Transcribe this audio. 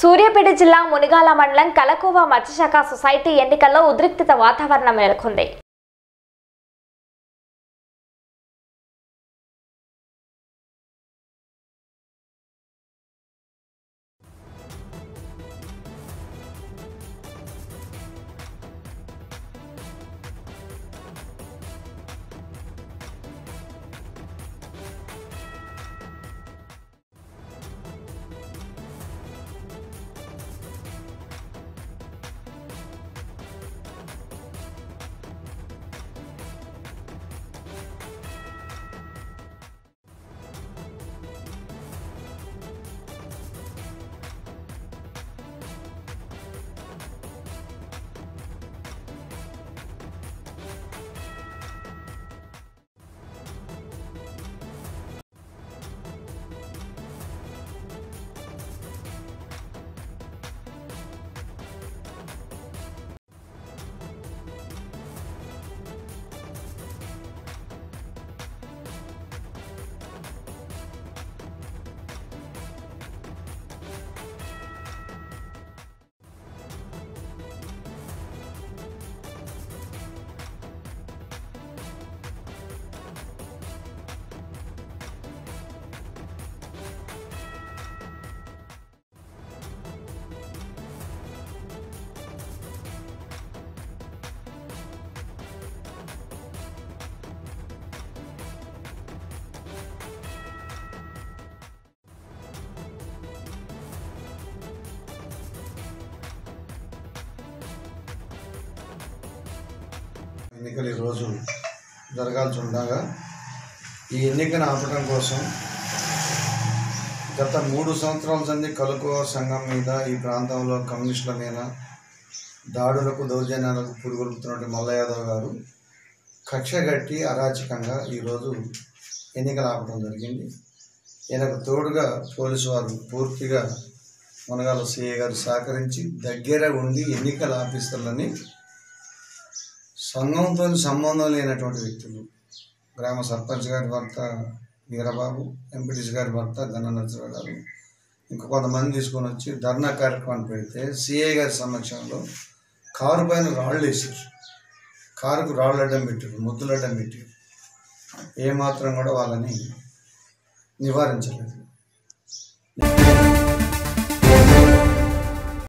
సూర్యాపేట జిల్లా మునిగాల మండలం కలకువ మత్స్యశాఖ సొసైటీ ఎన్నికల్లో ఉద్రిక్తత వాతావరణం నెలకొంది ఎన్నికలు ఈరోజు జరగాల్సి ఉండగా ఈ ఎన్నికను ఆపడం కోసం గత మూడు సంవత్సరాల సంది కలుకో సంఘం మీద ఈ ప్రాంతంలో కమ్యూనిస్టుల మీద దాడులకు దౌర్జన్యాలకు పురుగులుతున్నటువంటి మల్ల యాదవ్ గారు కక్ష కట్టి అరాచకంగా ఈరోజు ఎన్నికలు ఆపడం జరిగింది ఈయనకు తోడుగా పోలీసు వారు పూర్తిగా మునగాల సిఐ గారు సహకరించి దగ్గర ఉండి ఎన్నికల ఆఫీసర్లని సంఘంతో సంబంధం లేనటువంటి వ్యక్తులు గ్రామ సర్పంచ్ గారి భర్త వీరబాబు ఎంపీటీసీ గారి భర్త గన్న నరసరావు గారు ఇంకా కొంతమంది తీసుకొని వచ్చి ధర్నా కార్యక్రమాన్ని పెడితే సిఐ గారి సమక్షంలో కారు పైన రాళ్ళు వేసారు కారుకు రాళ్ళు అడ్డం పెట్టారు ముద్దులు అడ్డం పెట్టారు ఏమాత్రం కూడా వాళ్ళని నివారించలేదు